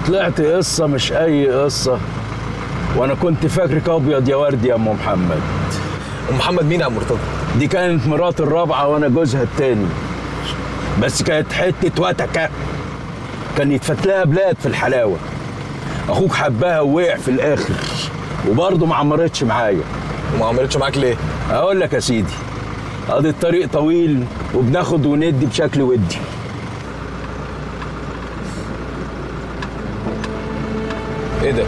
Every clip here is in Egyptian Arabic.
وطلعت قصة مش أي قصة وأنا كنت فاكرك أبيض يا ورد يا أم محمد ومحمد مين يا عم مرتضى؟ دي كانت مرات الرابعة وأنا جوزها التاني بس كانت حتة وتكة كان يتفت لها بلاد في الحلاوة أخوك حبها ووقع في الآخر وبرضه ما عمرتش معايا وما عملتش معاك ليه؟ أقول لك يا سيدي قضي الطريق طويل وبناخد وندي بشكل ودي ايه ده؟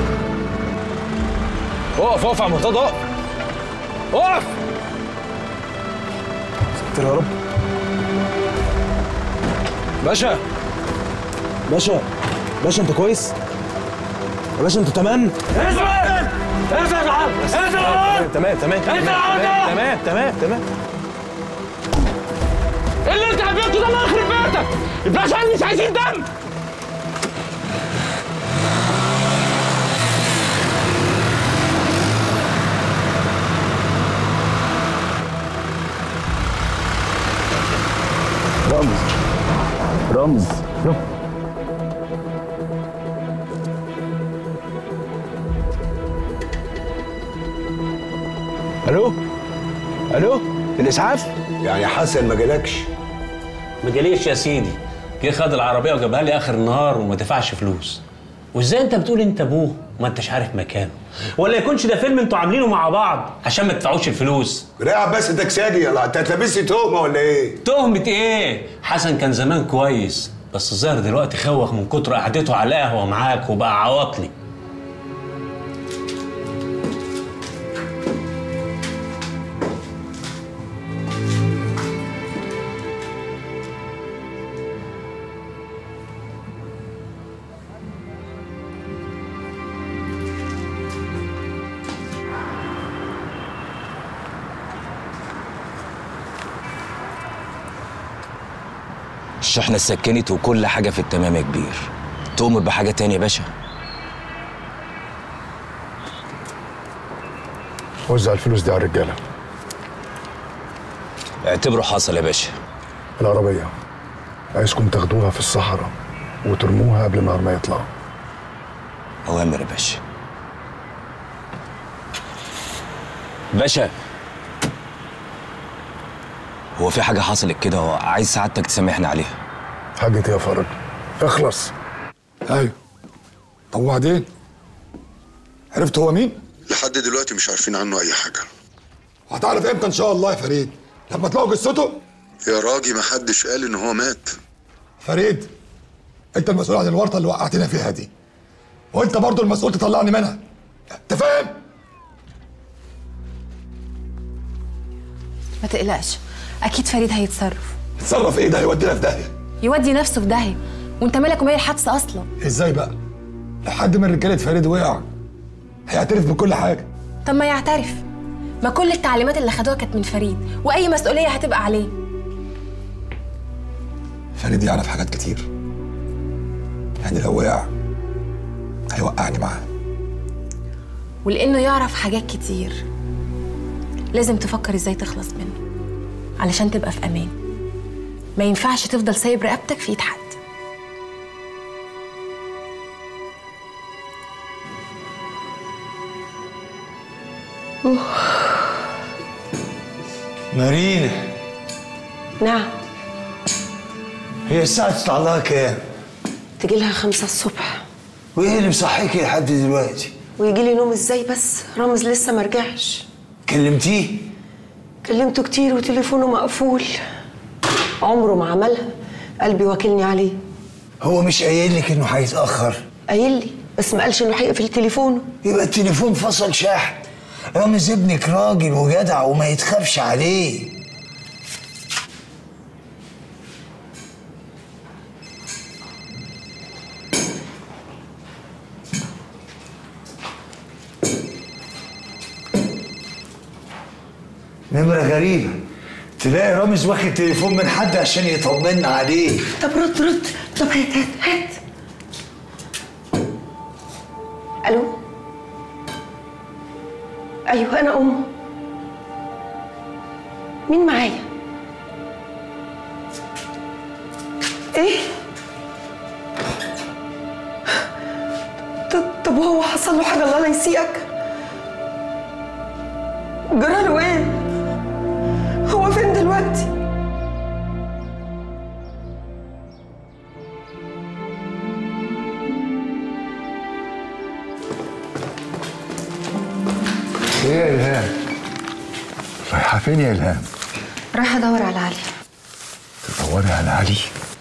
اقف اقف يا عم مرتضى اقف اقف ستر يا رب باشا باشا باشا انت كويس؟ يا باشا انت تمام؟ انزل انزل يا عم انزل يا عم تمام تمام انزل يا عم تمام تمام تمام ايه اللي انت عملته ده الله يخرب بيتك الباشا مش عايزين دم رمز رمز الو الو الاسعاف يعني حسن ما جالكش ما جاليش يا سيدي جه خد العربيه وجابها لي اخر النهار وما دفعش فلوس وازاي انت بتقول انت ابوه وما انتش عارف مكانه ولا يكونش ده فيلم انتوا عاملينه مع بعض عشان ما تدفعوش الفلوس رايح بس تكسادي يلا انت هتلبسني تهمه ولا ايه؟ تهمة ايه حسن كان زمان كويس بس الظاهر دلوقتي خوخ من كتر قعدته على القهوه معاك وبقى عواطلي الشحنة اتسكنت وكل حاجة في التمام يا كبير تؤمر بحاجة تانية يا باشا وزع الفلوس دي على الرجاله اعتبره حصل يا باشا العربيه عايزكم تاخدوها في الصحراء وترموها قبل النهار ما يطلع أوامر يا باشا باشا هو في حاجة حصلت كده وعايز سعادتك تسامحني عليها حاجة يا فرج اخلص ايوه طب وبعدين عرفت هو مين لحد دلوقتي مش عارفين عنه اي حاجه هتعرف امتى ان شاء الله يا فريد لما تلاقوا جثته يا راجي ما حدش قال ان هو مات فريد انت المسؤول عن الورطه اللي وقعتنا فيها دي وانت برضو المسؤول تطلعني منها انت فاهم ما تقلقش اكيد فريد هيتصرف تصرف ايه ده هيودينا في داهيه يودي نفسه في داهيه وانت مالك ومال الحادثه اصلا ازاي بقى لو حد من رجاله فريد وقع هيعترف بكل حاجه طب ما يعترف ما كل التعليمات اللي خدوها كانت من فريد واي مسؤوليه هتبقى عليه فريد يعرف حاجات كتير يعني لو وقع هيوقعني معاه ولانه يعرف حاجات كتير لازم تفكر ازاي تخلص منه علشان تبقى في امان ما ينفعش تفضل سايب رقبتك في ايد حد مارينا نعم هي الساعة تطلع لها كام؟ تجي لها خمسة الصبح وإيه اللي مصحيكي لحد دلوقتي؟ ويجي لي نوم ازاي بس رامز لسه ما رجعش كلمتيه؟ كلمته كتير وتليفونه مقفول عمره ما عملها قلبي واكلني عليه هو مش قايل لك إنه هيتأخر؟ قايل لي بس ما قالش انه هيقفل تليفونه يبقى التليفون فصل شحن رامز ابنك راجل وجدع وما يتخافش عليه نمرة غريبة تلاقي رامز واخد تليفون من حد عشان يطمنا عليه طب رد رد طب هات هات هات الو ايوه انا امه مين معايا ايه طب وهو حصل له حاجه الله لا يسيئك جرى له ايه هو فين دلوقتي ايه يا الهام رايحه فين يا الهام رايحه ادور على علي تدوري على علي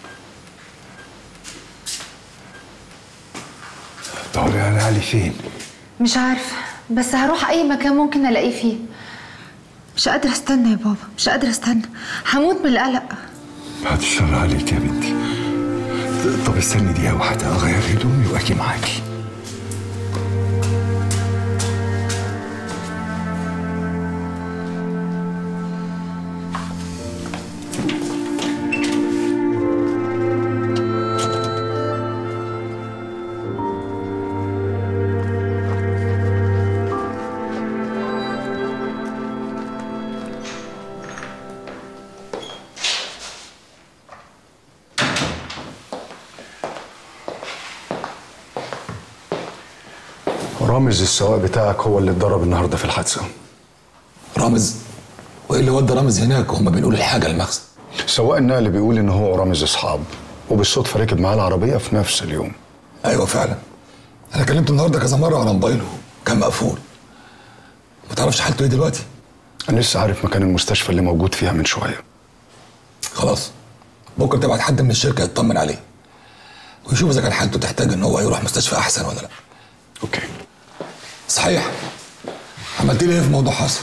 تدوري على علي فين مش عارفة بس هروح أي مكان ممكن ألاقيه فيه مش قادرة استنى يا بابا مش قادرة استنى هموت من القلق بعد الشر عليك يا بنتي طب استني دقيقة واحدة أغير هدومي وأجي معاكي رامز السواق بتاعك هو اللي اتضرب النهارده في الحادثة رامز وايه اللي ودى رامز هناك وهم بينقلوا الحاجه للمخزن سواق النقل بيقول إن هو ورامز أصحاب وبالصدفة ركب معاه العربية في نفس اليوم ايوه فعلا انا كلمته النهارده كذا مره على موبايله كان مقفول ما تعرفش حالته ايه دلوقتي أنا لسه عارف مكان المستشفى اللي موجود فيها من شوية خلاص بكره تبعت حد من الشركه يطمن عليه ويشوف اذا كان حالته تحتاج ان هو يروح مستشفى احسن ولا لا اوكي صحيح عملت لي ايه في موضوع حسن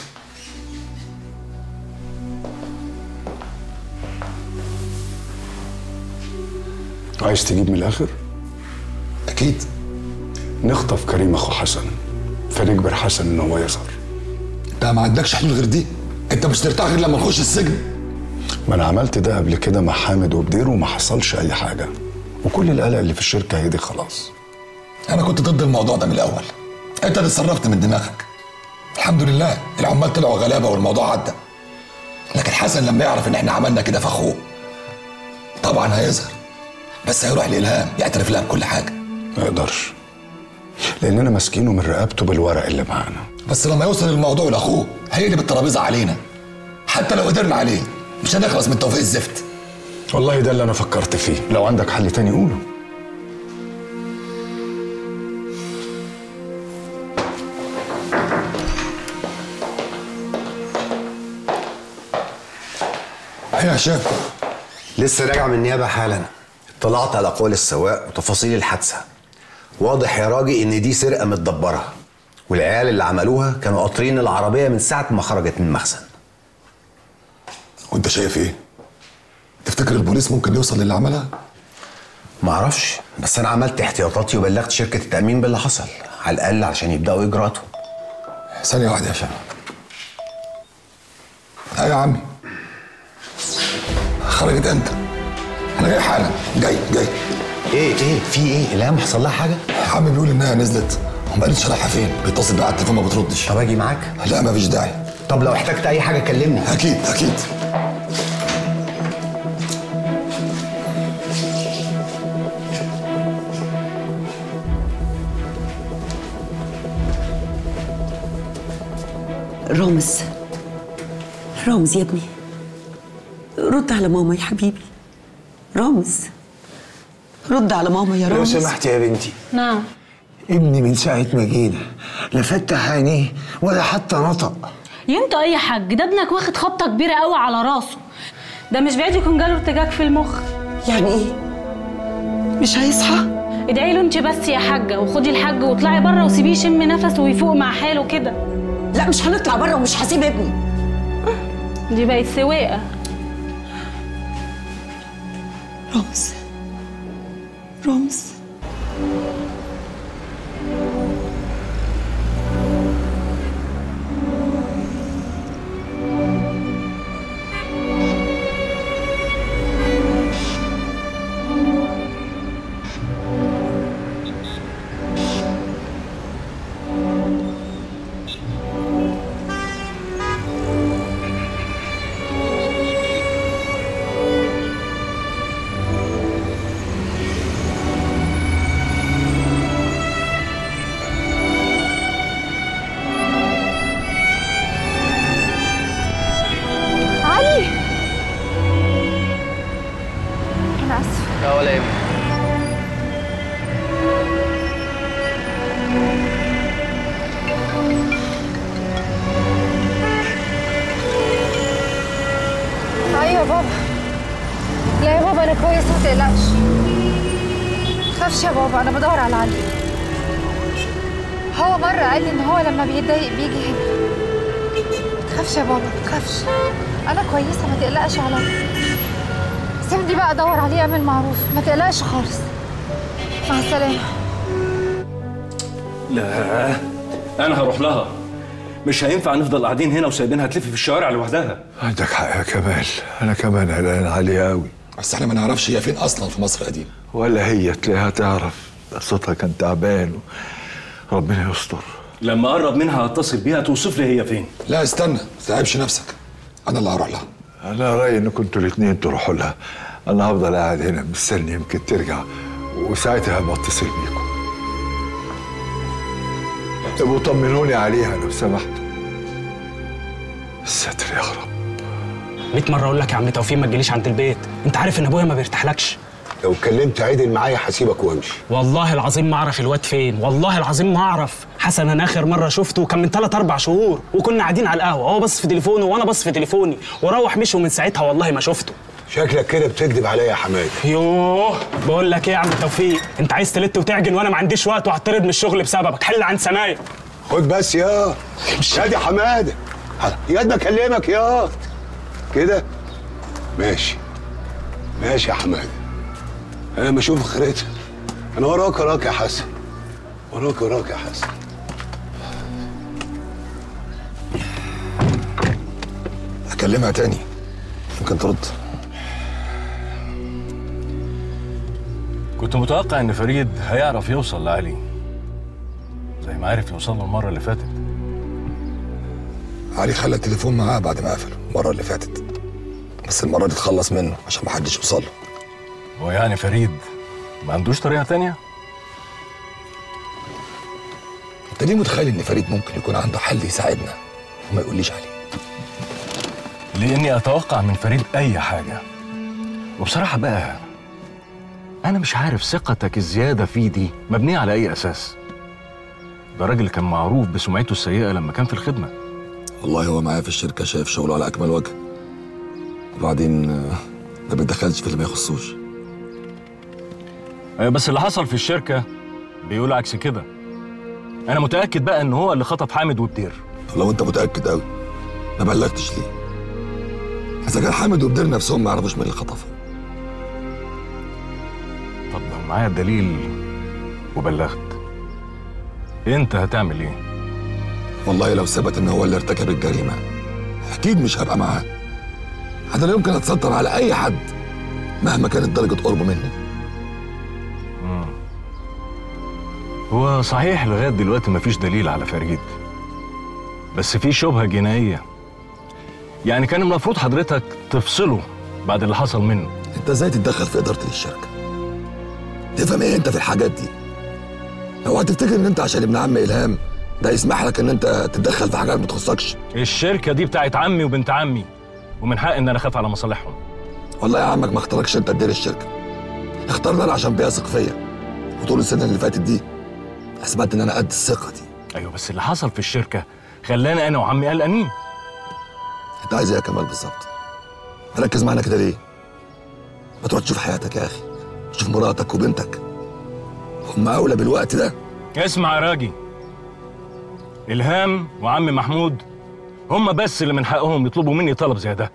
عايز تجيب من الآخر؟ أكيد نخطف كريم أخو حسن فنجبر حسن إن هو يظهر انت ما عندكش حلول غير دي انت مش ترتاح غير لما نخش السجن ما أنا عملت ده قبل كده مع حامد وبدير وما حصلش أي حاجة وكل القلق اللي في الشركة هيدي خلاص انا كنت ضد الموضوع ده من الاول انت اللي اتصرفت من دماغك الحمد لله العمال طلعوا غلابه والموضوع عدى لكن حسن لما يعرف ان احنا عملنا كده في اخوه طبعا هيظهر بس هيروح لالهام يعترف لها بكل حاجه ما يقدرش لأننا ماسكينه من رقبته بالورق اللي معانا بس لما يوصل الموضوع لاخوه هيقلب الترابيزه علينا حتى لو قدرنا عليه مش هنخلص من توفيق الزفت والله ده اللي أنا فكرت فيه لو عندك حل تاني قوله ايه يا هشام لسه راجع من النيابه حالا اطلعت على اقوال السواق وتفاصيل الحادثه واضح يا راجي ان دي سرقه متدبره والعيال اللي عملوها كانوا قاطرين العربيه من ساعه ما خرجت من المخزن وانت شايف ايه تفتكر البوليس ممكن يوصل للي عملها معرفش بس انا عملت احتياطاتي وبلغت شركه التامين باللي حصل على الاقل علشان يبداوا اجراءاتهم ثانيه واحده يا هشام ايوه يا عمي خرجت امتى انا جاي حالا جاي جاي ايه ايه في ايه الهام حصل لها حاجه عمي بيقول انها نزلت وما قالتش رايحه فين بيتصل بيها على التليفون ما بتردش طب اجي معاك لا مفيش داعي طب لو احتجت اي حاجه كلمني اكيد اكيد رامز رامز يا ابني رد على ماما يا حبيبي رامز رد على ماما يا لو رامز سمحت يا بنتي نعم ابني من ساعة ما جينا لا فتح عينيه ولا حتى نطق ينطق ايه يا حاج ده ابنك واخد خبطه كبيره قوي على راسه ده مش بعيد يكون جاله ارتجاج في المخ يعني ايه مش هيصحى ادعي له انت بس يا حاجه وخدي الحاج واطلعي بره وسيبيه يشم نفسه ويفوق مع حاله كده لا مش هنطلع بره ومش هسيب ابني دي بقت سواقه رامز رامز لا ولا يهمك ايوه يا بابا لا يا بابا انا كويسه ما تقلقش تخافش يا بابا انا بدور على علي هو مره قال لي ان هو لما بيتضايق بيجي هنا تخافش يا بابا تخافش انا كويسه ما تقلقش عليا سيبني بقى ادور عليه اعمل معروف ما تقلقش خالص مع السلامه لا انا هروح لها مش هينفع نفضل قاعدين هنا وسايبينها تلف في الشوارع لوحدها عندك حق يا كمال انا كمان قلقان عليها قوي بس احنا ما نعرفش هي فين اصلا في مصر القديمه ولا هي تلاقيها تعرف صوتها كان تعبان ربنا يستر لما اقرب منها هتصل بيها توصف لي هي فين لا استنى ما تتعبش نفسك انا اللي هروح لها انا رايي انكم انتوا الاثنين تروحوا لها انا هفضل قاعد هنا مستني يمكن ترجع وساعتها هبقى اتصل بيكم ابقوا طمنوني عليها لو سمحتوا الستر يا رب 100 مره اقول لك يا عم توفيق ما تجيليش عند البيت انت عارف ان ابويا ما بيرتاحلكش لو اتكلمت عدل معايا هسيبك وامشي والله العظيم ما اعرف الواد فين والله العظيم ما اعرف حسن انا اخر مره شفته كان من 3 4 شهور وكنا قاعدين على القهوه هو بص في تليفونه وانا بص في تليفوني وروح مشي ومن ساعتها والله ما شفته شكلك كده بتكذب عليا يا حماده يوه بقول لك ايه يا عم توفيق انت عايز تلت وتعجن وانا ما عنديش وقت وهطرد من الشغل بسببك حل عن سمايا خد بس يا يا دي حماده ياد بكلمك يا كده ماشي ماشي يا حماده انا ما اشوف اخرتها انا وراك وراك يا حسن وراك وراك يا حسن هكلمها تاني يمكن ترد كنت متوقع ان فريد هيعرف يوصل لعلي زي ما عرف يوصل له المره اللي فاتت علي خلى التليفون معاه بعد ما قفل المره اللي فاتت بس المره دي اتخلص منه عشان محدش يوصل له هو يعني فريد ما عندوش طريقه تانية انت ليه متخيل ان فريد ممكن يكون عنده حل يساعدنا وما يقوليش عليه لاني اتوقع من فريد اي حاجه وبصراحه بقى انا مش عارف ثقتك الزياده فيه دي مبنيه على اي اساس ده راجل كان معروف بسمعته السيئه لما كان في الخدمه والله هو معايا في الشركه شايف شغله على اكمل وجه وبعدين آه، ما بيتدخلش في اللي ما يخصوش أيوة بس اللي حصل في الشركه بيقول عكس كده انا متاكد بقى ان هو اللي خطف حامد وبدير طب لو انت متاكد قوي ما بلغتش ليه اذا كان حامد وبدير نفسهم ما يعرفوش مين اللي خطفه طب لو معايا الدليل وبلغت انت هتعمل ايه والله لو ثبت ان هو اللي ارتكب الجريمه اكيد مش هبقى معاه انا لا يمكن اتستر على اي حد مهما كانت درجه قربه مني مم. هو صحيح لغايه دلوقتي مفيش دليل على فريد بس في شبهه جنائيه يعني كان المفروض حضرتك تفصله بعد اللي حصل منه انت ازاي تتدخل في اداره الشركه تفهم ايه انت في الحاجات دي لو هتفتكر ان انت عشان ابن عم الهام ده يسمح لك ان انت تتدخل في حاجات ما تخصكش الشركه دي بتاعت عمي وبنت عمي ومن حق ان انا اخاف على مصالحهم والله يا عمك ما اختاركش انت تدير الشركه اختارنا انا عشان بيثق فيا وطول السنه اللي فاتت دي اثبت ان انا قد الثقه دي ايوه بس اللي حصل في الشركه خلاني انا وعمي قلقانين انت عايز ايه يا كمال بالظبط ركز معانا كده ليه ما تروح تشوف حياتك يا اخي تشوف مراتك وبنتك هم اولى بالوقت ده اسمع يا راجي الهام وعمي محمود هم بس اللي من حقهم يطلبوا مني طلب زي ده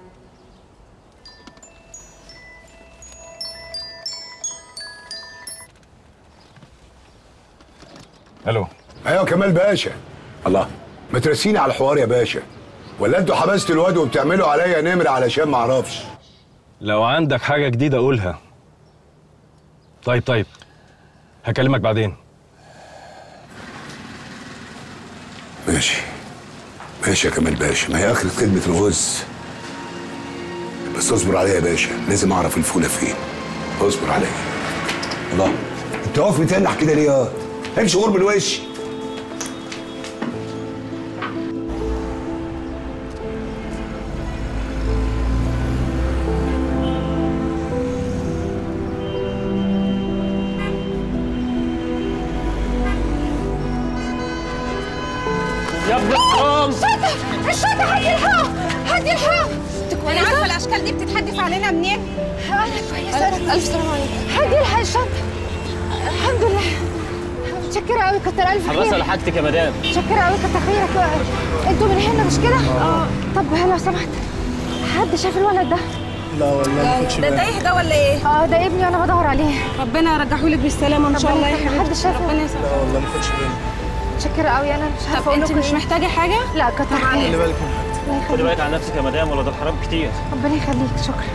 الو ايوه كمال باشا الله ما ترسيني على الحوار يا باشا ولا انتوا حبستوا الواد وبتعملوا عليا نمر علشان ما اعرفش لو عندك حاجه جديده قولها طيب طيب هكلمك بعدين ماشي ماشي يا كمال باشا ما هي اخرة كلمة الغز بس اصبر عليا يا باشا لازم اعرف الفولة فين اصبر عليا الله انت واقف متنح كده ليه يا امشي غور من وشي الشنطة هاتي الحق هاتي الحق انا عارفه الاشكال دي بتتحدف علينا منين انا كويسة أنا ألف سلام عليكم هاتي الحق الشنطة الحمد لله متشكرة قوي كتر ألف حبس على خير حاجتك يا مدام متشكرة قوي كتر خيرك انتوا من هنا مش كده؟ اه طب لو سمحت حد شاف الولد ده؟ لا والله ما كنتش ده تايه ده ولا ايه؟ اه ده ابني وانا بدور عليه ربنا يرجعهولك بالسلامه ان شاء الله يا حبيبتي حد شافه؟ ربنا يسلمك لا والله ما كنتش بالي متشكرة قوي انا مش عارفة طب اقول انت لكم مش إيه. محتاجه حاجه؟ لا كتر خلي خيرك بالك من حاجتك الله خدي يخليك بالك على نفسك يا مدام ولا ده الحرام كتير ربنا يخليك شكرا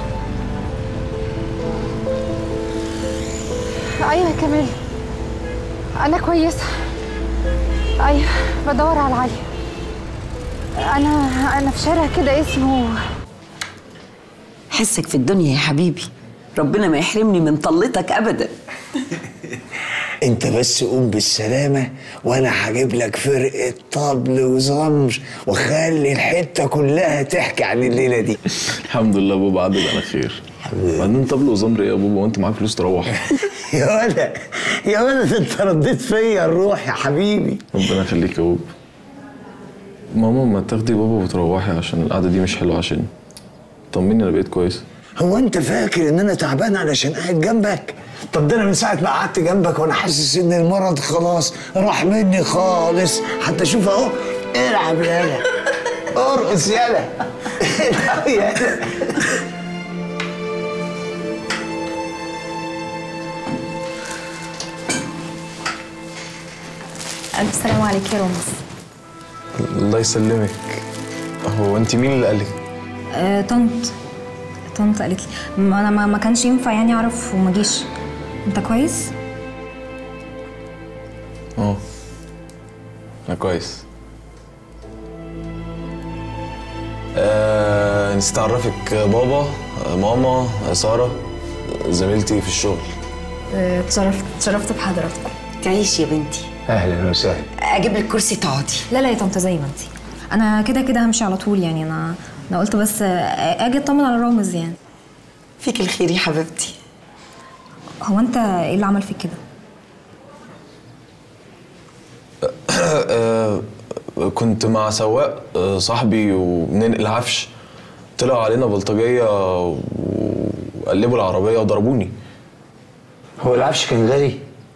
ايوه يا كمال انا كويسه ايوه بدور على علي انا انا في شارع كده اسمه حسك في الدنيا يا حبيبي ربنا ما يحرمني من طلتك ابدا انت بس قوم بالسلامة وانا هجيب لك فرقة طبل وزمر واخلي الحتة كلها تحكي عن الليلة دي الحمد لله بابا عدد على خير بعدين طبل وزمر ايه يا بابا وانت معاك فلوس تروح يا ولد يا ولد انت رديت فيا الروح يا حبيبي ربنا يخليك يا بابا ماما ما تاخدي بابا وتروحي عشان القعده دي مش حلوه عشان طمني انا بقيت كويس هو انت فاكر ان انا تعبان علشان قاعد جنبك طب ده انا من ساعه ما قعدت جنبك وانا حاسس ان المرض خلاص راح مني خالص حتى شوف اهو العب يالا ارقص يالا العب يالا ألف سلام عليك يا رامز الله يسلمك هو انت مين اللي قالك آه، طنط طنط قالت لي ما انا ما ما كانش ينفع يعني اعرف وما جيش انت كويس اه انا كويس آه نسيت اعرفك بابا ماما ساره زميلتي في الشغل آه، اتشرفت اتشرفت بحضراتكم تعيش يا بنتي اهلا وسهلا اجيب لك كرسي تقعدي لا لا يا طنط زي ما انت انا كده كده همشي على طول يعني انا انا قلت بس آه، اجي اطمن على رامز يعني فيك الخير يا حبيبتي هو انت ايه اللي عمل فيك كده آه كنت مع سواق آه، صاحبي وبننقل عفش طلعوا علينا بلطجيه وقلبوا العربيه وضربوني هو العفش كان غالي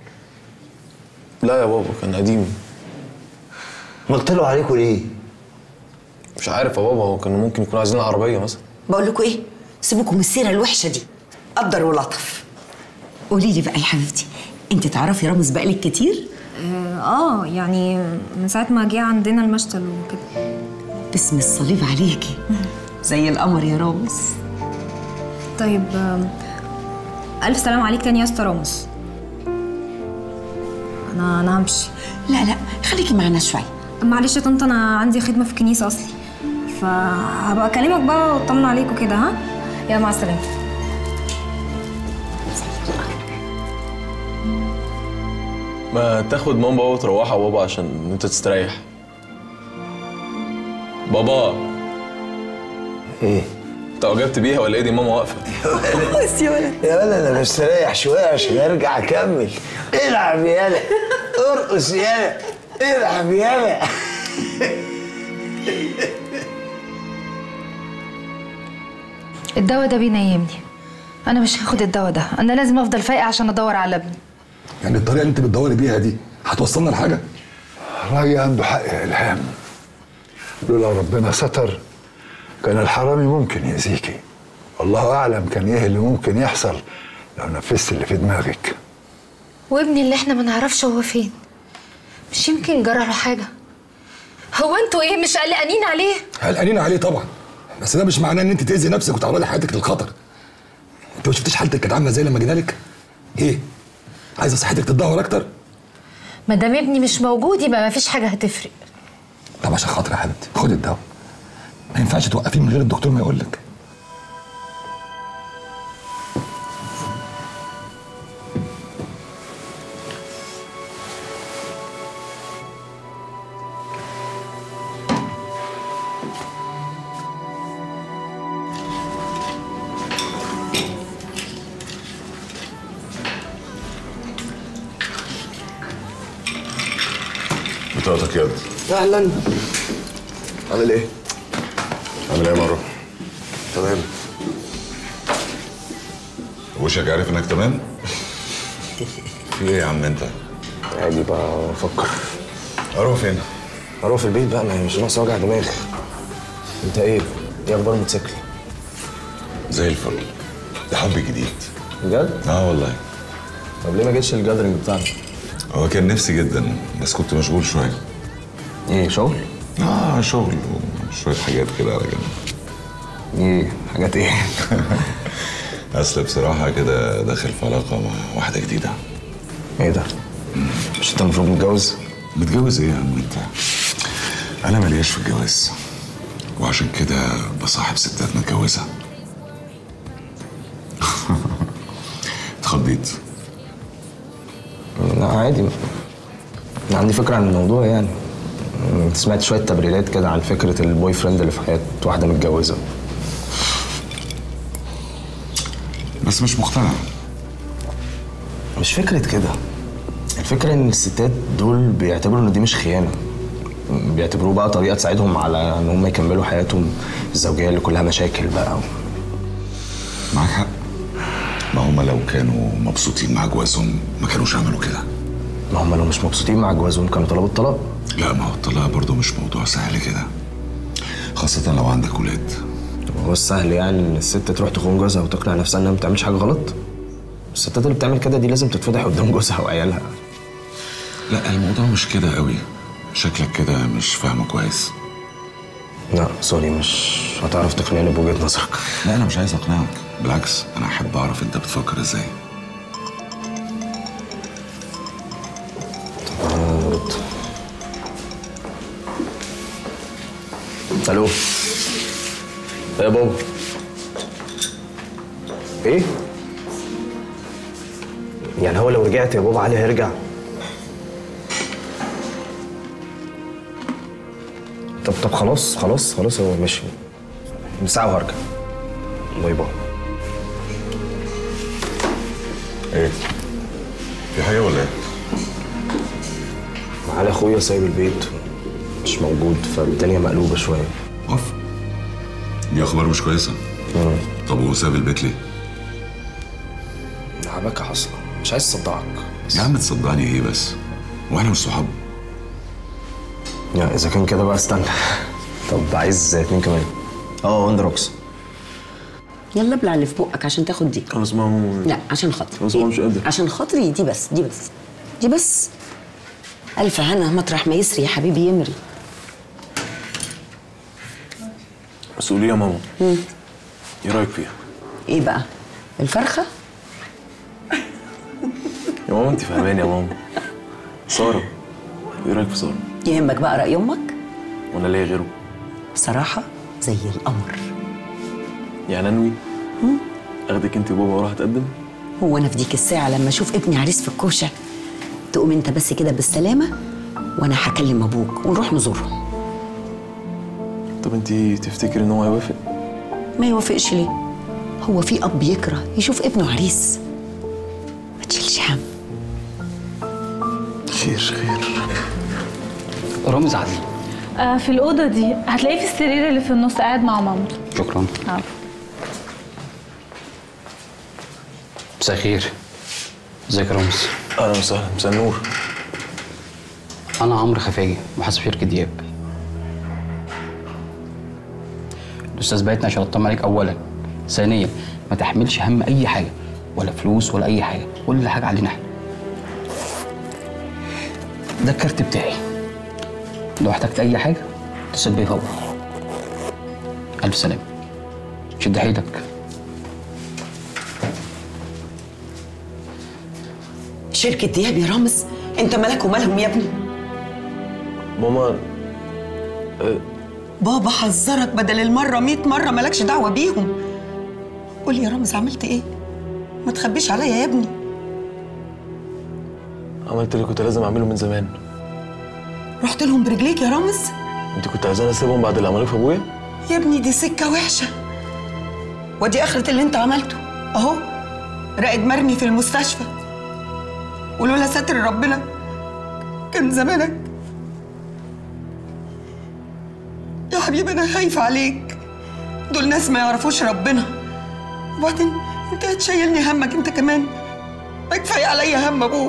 لا يا بابا كان قديم ما طلعوا عليكم ليه مش عارف يا بابا هو كانوا ممكن يكونوا عايزين العربيه مثلا بقول لكم ايه سيبوكم من السيره الوحشه دي قدر ولطف قولي لي بقى يا حبيبتي انت تعرفي رامز بقالك كتير اه آه، يعني من ساعه ما جه عندنا المشتل وكده باسم الصليب عليكي زي القمر يا رامز طيب آم، الف سلام عليك تاني يا اسطى رامز انا انا همشي لا لا خليكي معانا شويه معلش يا طنط انا عندي خدمه في الكنيسه اصلي فهبقى اكلمك بقى واطمن عليك وكده ها يلا مع السلامه ما تاخد ماما بابا وتروحها بابا عشان انت تستريح بابا ايه انت اعجبت بيها ولا ايه دي ماما واقفه بس يا ولد يا ولد انا مستريح شويه عشان ارجع اكمل العب يالا ارقص يالا العب يالا الدواء ده بينيمني انا مش هاخد الدواء ده انا لازم افضل فايقه عشان ادور على ابني يعني الطريقه اللي انت بتدوري بيها دي هتوصلنا لحاجه رأيي عنده حق يا إلهام لولا ربنا ستر كان الحرامي ممكن يأذيكي والله أعلم كان إيه اللي ممكن يحصل لو نفذت اللي في دماغك وابني اللي احنا ما نعرفش هو فين مش يمكن جرى له حاجه هو انتوا ايه مش قلقانين عليه قلقانين عليه طبعا بس ده مش معناه ان انت تاذي نفسك وتعرضي حياتك للخطر انت ما شفتيش حالتك كانت عامله ازاي لما جينا لك ايه عايزه صحتك تتدهور اكتر ما دام ابني مش موجود يبقى ما فيش حاجه هتفرق طب عشان خاطر يا حبيبتي خدي الدواء ما ينفعش توقفيه من غير الدكتور ما يقول لك بطاقتك يا ابني اهلا عامل ايه؟ عامل ايه يا مروه؟ تمام وشك عارف انك تمام؟ في ايه يا عم انت؟ عادي بقى افكر اروح فين؟ اروح في البيت بقى ما هي مش ناقص وجع دماغ انت ايه؟ ايه اخبار الموتوسيكل؟ زي الفل ده حب جديد بجد؟ اه والله طب ليه ما جيتش الجادرنج بتاعنا؟ هو كان نفسي جدا بس كنت مشغول شويه ايه شغل؟ اه شغل وشويه حاجات كده على جنب ايه حاجات ايه؟ اصل بصراحه كده داخل في علاقه مع واحده جديده ايه ده؟ مش انت المفروض متجوز؟ متجوز ايه يا عم انت؟ انا ملياش في الجواز وعشان كده بصاحب ستات متجوزه اتخضيت لا عادي انا عندي فكره عن الموضوع يعني انت سمعت شويه تبريرات كده عن فكره البوي فريند اللي في حياه واحده متجوزه بس مش مقتنع مش فكره كده الفكره ان الستات دول بيعتبروا ان دي مش خيانه بيعتبروه بقى طريقه تساعدهم على ان هم يكملوا حياتهم الزوجيه اللي كلها مشاكل بقى معاك حق ما هم لو كانوا مبسوطين مع جوازهم ما كانوش عملوا كده ما هم لو مش مبسوطين مع جوازهم كانوا طلبوا الطلاق لا ما هو الطلاق برضه مش موضوع سهل كده خاصة لو عندك ولاد هو السهل يعني ان الست تروح تخون جوزها وتقنع نفسها انها ما بتعملش حاجه غلط الستات اللي بتعمل كده دي لازم تتفضح قدام جوزها وعيالها لا الموضوع مش كده قوي شكلك كده مش فاهمه كويس لا سوري مش هتعرف تقنعني بوجهه نظرك لا انا مش عايز اقنعك بالعكس انا احب اعرف انت بتفكر ازاي رد الو يا بابا ايه يعني هو لو رجعت يا بابا علي هيرجع طب طب خلاص خلاص خلاص هو ماشي ساعة وهرجع باي باي ايه في حاجه ولا ايه معالي اخويا سايب البيت مش موجود فالدنيا مقلوبة شوية اوف دي اخبار مش كويسه طب هو ساب البيت ليه عباك حصل مش عايز اصدعك يا عم تصدقني ايه بس واحنا مش صحاب يعني اذا كان كده بقى استنى طب عايز اتنين كمان اه وندروكس يلا ابلع اللي في بقك عشان تاخد دي خلاص ماما لا عشان خاطري خلاص ماما مش قادر عشان خاطري دي بس دي بس دي بس ألف هنا مطرح ما يسري يا حبيبي يمري بس قولي يا ماما مم. ايه رايك فيها؟ إيه بقى الفرخة يا ماما انت فاهماني يا ماما ساره ايه رايك في ساره؟ يهمك بقى رأي أمك وانا ليا غيره بصراحة زي القمر يعني انوي اخدك انت وبابا واروح اتقدم هو أنا في ديك الساعة لما أشوف ابني عريس في الكوشة تقوم أنت بس كده بالسلامة وأنا هكلم أبوك ونروح نزورهم طب انت تفتكري ان هو هيوافق؟ ما يوافقش ليه هو في أب يكره يشوف ابنه عريس ما تشيلش هم خير خير رامز عدلي آه في الأوضة دي هتلاقيه في السرير اللي في النص قاعد مع مامته شكرا عفوا مساء الخير ازيك يا رامز اهلا وسهلا مساء النور انا عمرو خفاجي محاسب شركه دياب الاستاذ بعتني عشان اطمن عليك اولا ثانيا ما تحملش هم اي حاجه ولا فلوس ولا اي حاجه كل حاجه علينا احنا ده الكارت بتاعي لو احتجت اي حاجه اتصل بيا فورا الف سلامه شد حيلك شركة دياب يا رامز انت مالك ومالهم يا ابني ماما بابا حذرك بدل المرة مئة مرة مالكش دعوة بيهم قول يا رامز عملت ايه ما تخبيش عليا يا ابني عملت اللي كنت لازم اعمله من زمان رحت لهم برجليك يا رامز انت كنت عايزاني اسيبهم بعد اللي عملوه في ابويا يا ابني دي سكة وحشة ودي آخرة اللي انت عملته اهو رائد مرمي في المستشفى ولولا ستر ربنا كان زمانك يا حبيبي انا خايفة عليك دول ناس ما يعرفوش ربنا وبعدين انت هتشيلني همك انت كمان ما كفايه عليا هم ابوك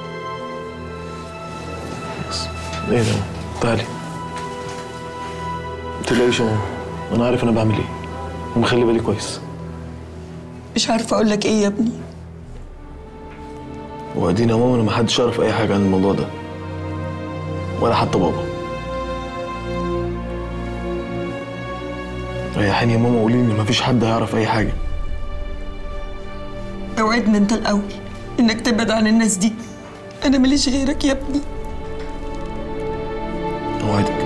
ايه ده تعالي متقلقيش يا ماما انا عارف انا بعمل ايه ومخلي بالي كويس مش عارفه اقول لك ايه يا ابني وبعدين يا ماما انا محدش يعرف اي حاجه عن الموضوع ده ولا حتى بابا ريحيني يا ماما قولي لي ان مفيش حد هيعرف اي حاجه اوعدنا انت الاول انك تبعد عن الناس دي انا ماليش غيرك يا ابني اوعدك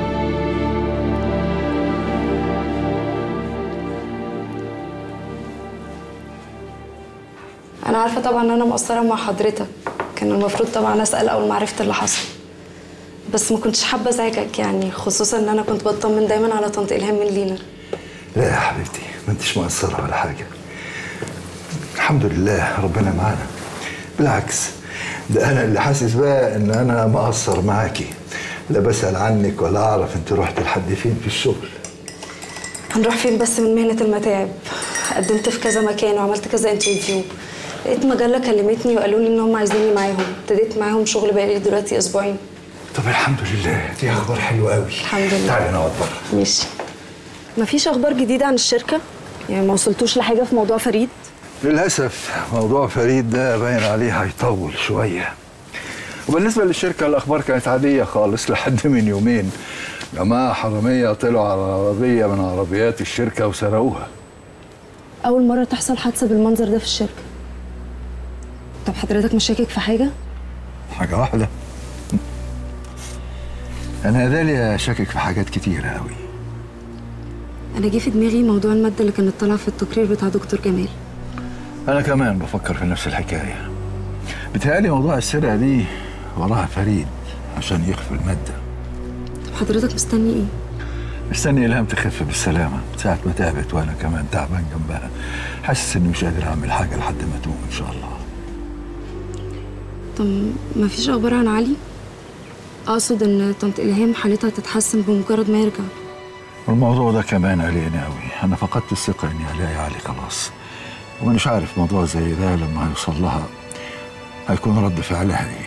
انا عارفه طبعا ان انا مقصره مع حضرتك كان المفروض طبعا اسال اول ما عرفت اللي حصل بس ما كنتش حابه ازعجك يعني خصوصا ان انا كنت بطمن دايما على طنط الهام من لينا لا يا حبيبتي ما انتش مقصرة ولا حاجة الحمد لله ربنا معانا بالعكس ده انا اللي حاسس بقى ان انا مقصر معاكي لا بسأل عنك ولا اعرف انت رحت لحد فين في الشغل هنروح فين بس من مهنه المتاعب قدمت في كذا مكان وعملت كذا انترفيو لقيت مجله كلمتني وقالوا لي ان هم عايزيني معاهم ابتديت معاهم شغل بقالي دلوقتي اسبوعين طب الحمد لله دي اخبار حلوة قوي الحمد لله تعالي نقعد بره ماشي مفيش اخبار جديده عن الشركه يعني ما وصلتوش لحاجه في موضوع فريد للأسف موضوع فريد ده باين عليه هيطول شوية وبالنسبة للشركة الأخبار كانت عادية خالص لحد من يومين جماعة حرامية طلعوا على عربية من عربيات الشركة وسرقوها اول مره تحصل حادثه بالمنظر ده في الشركه طب حضرتك مش شاكك في حاجه حاجة واحدة أنا داليا شاكك في حاجات كتيرة أوي انا جه في دماغي موضوع الماده اللي كانت طالعه في التقرير بتاع دكتور جمال أنا كمان بفكر في نفس الحكاية بتهيألي موضوع السرقة دي وراها فريد عشان يخفي المادة طب حضرتك مستني ايه مستني إلهام تخف بالسلامة ساعة ما تعبت وأنا كمان تعبان جنبها حاسس إني مش قادر أعمل حاجة لحد ما تقوم إن شاء الله طب مفيش اخبار عن علي اقصد ان طنط الهام حالتها تتحسن بمجرد ما يرجع والموضوع ده كمان قلقني أوي أنا فقدت الثقة إني ألاقي علي خلاص ومش عارف موضوع زي ده لما هيوصل لها هيكون رد فعلها إيه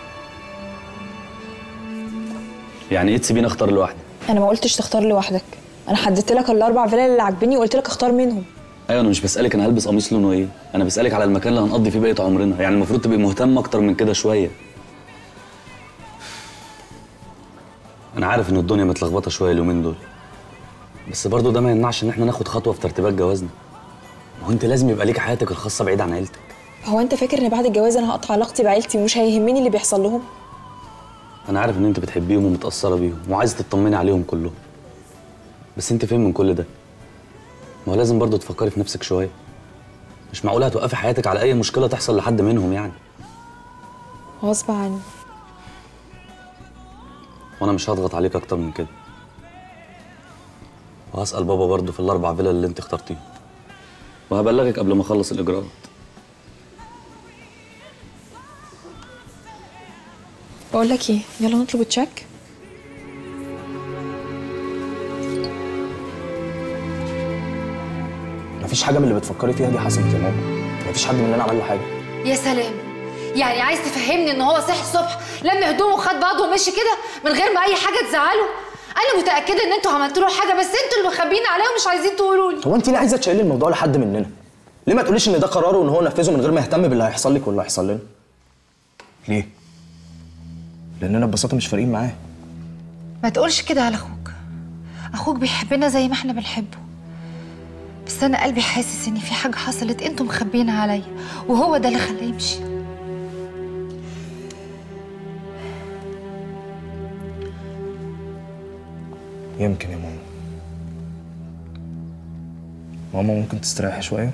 يعني ايه تسيبيني اختار لوحدي انا ما قلتش تختار لوحدك انا حددت لك الاربع فيلا اللي عاجبني وقلت لك اختار منهم ايوه انا مش بسالك انا هلبس قميص لونه ايه انا بسالك على المكان اللي هنقضي فيه بقيه عمرنا يعني المفروض تبقي مهتم اكتر من كده شويه انا عارف ان الدنيا متلخبطه شويه اليومين دول بس برضه ده ما يمنعش ان احنا ناخد خطوه في ترتيبات جوازنا وانت انت لازم يبقى ليك حياتك الخاصه بعيد عن عيلتك هو انت فاكر ان بعد الجواز انا هقطع علاقتي بعيلتي ومش هيهمني اللي بيحصل لهم انا عارف ان انت بتحبيهم ومتاثره بيهم وعايزه تطمني عليهم كلهم بس انت فين من كل ده ما هو لازم برضه تفكري في نفسك شويه مش معقوله هتوقفي حياتك على اي مشكله تحصل لحد منهم يعني غصب عني وانا مش هضغط عليك اكتر من كده وهسال بابا برضه في الاربع فيلا اللي انت اخترتيهم وهبلغك قبل ما اخلص الاجراءات بقول لك ايه يلا نطلب تشيك مفيش حاجه من اللي بتفكري فيها دي حصلت يا ماما مفيش حد مننا عمل له حاجه يا سلام يعني عايز تفهمني ان هو صحي الصبح لم هدومه وخد بعضه ومشي كده من غير ما اي حاجه تزعله انا متاكده ان انتوا عملتوا له حاجه بس انتوا اللي مخبيين عليه ومش عايزين تقولوا لي هو انت ليه عايزه تشيلي الموضوع لحد مننا ليه ما تقوليش ان ده قراره وان هو نفذه من غير ما يهتم باللي هيحصل لك واللي هيحصل لنا ليه لاننا ببساطه مش فارقين معاه ما تقولش كده على اخوك اخوك بيحبنا زي ما احنا بنحبه بس انا قلبي حاسس ان في حاجه حصلت انتوا مخبيينها عليا وهو ده اللي خلاه يمشي يمكن يا ماما ماما ممكن تستريحي شويه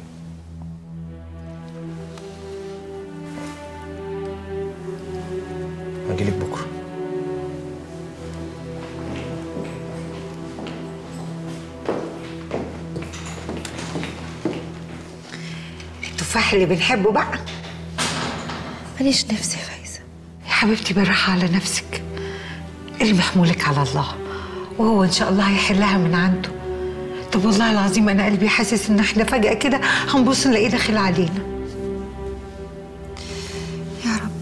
هجيلك بكره التفاح اللي بنحبه بقى ماليش نفسي يا فايزه يا حبيبتي بالراحة على نفسك ارمي حمولك على الله وهو إن شاء الله هيحلها من عنده طب والله العظيم انا قلبي حاسس ان احنا فجأة كده هنبص نلاقيه داخل علينا يا رب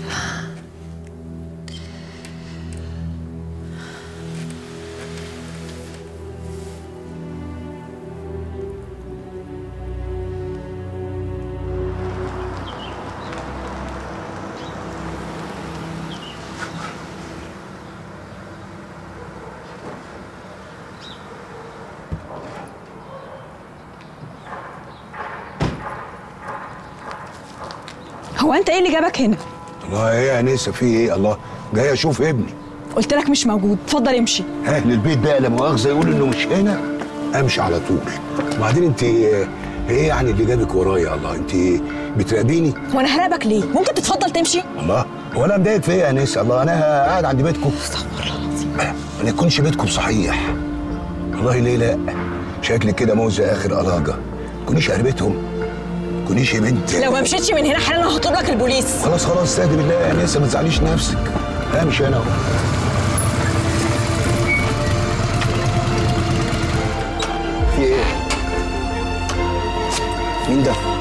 هو انت ايه اللي جابك هنا الله ايه يا انسه في ايه الله جاي اشوف ابني قلت لك مش موجود اتفضل امشي اهل البيت بقى لا مؤاخذه يقولوا انه مش هنا امشي على طول وبعدين انت ايه إيه يعني اللي جابك ورايا الله انت إيه بتراقبيني هو انا هراقبك ليه ممكن تتفضل تمشي الله هو انا مضايق فيا يا انسه الله انا قاعد عند بيتكم استغفر الله العظيم ما يكونش بيتكم صحيح والله ليه لا شكلك كده موزه اخر قلاجه تكونيش قربتهم تكونيش يا بنت لو ما مشيتش من هنا حالا انا هطلب لك البوليس خلاص خلاص استهدي بالله يا انسه ما تزعليش نفسك امشي انا اهو في ايه؟ مين ده؟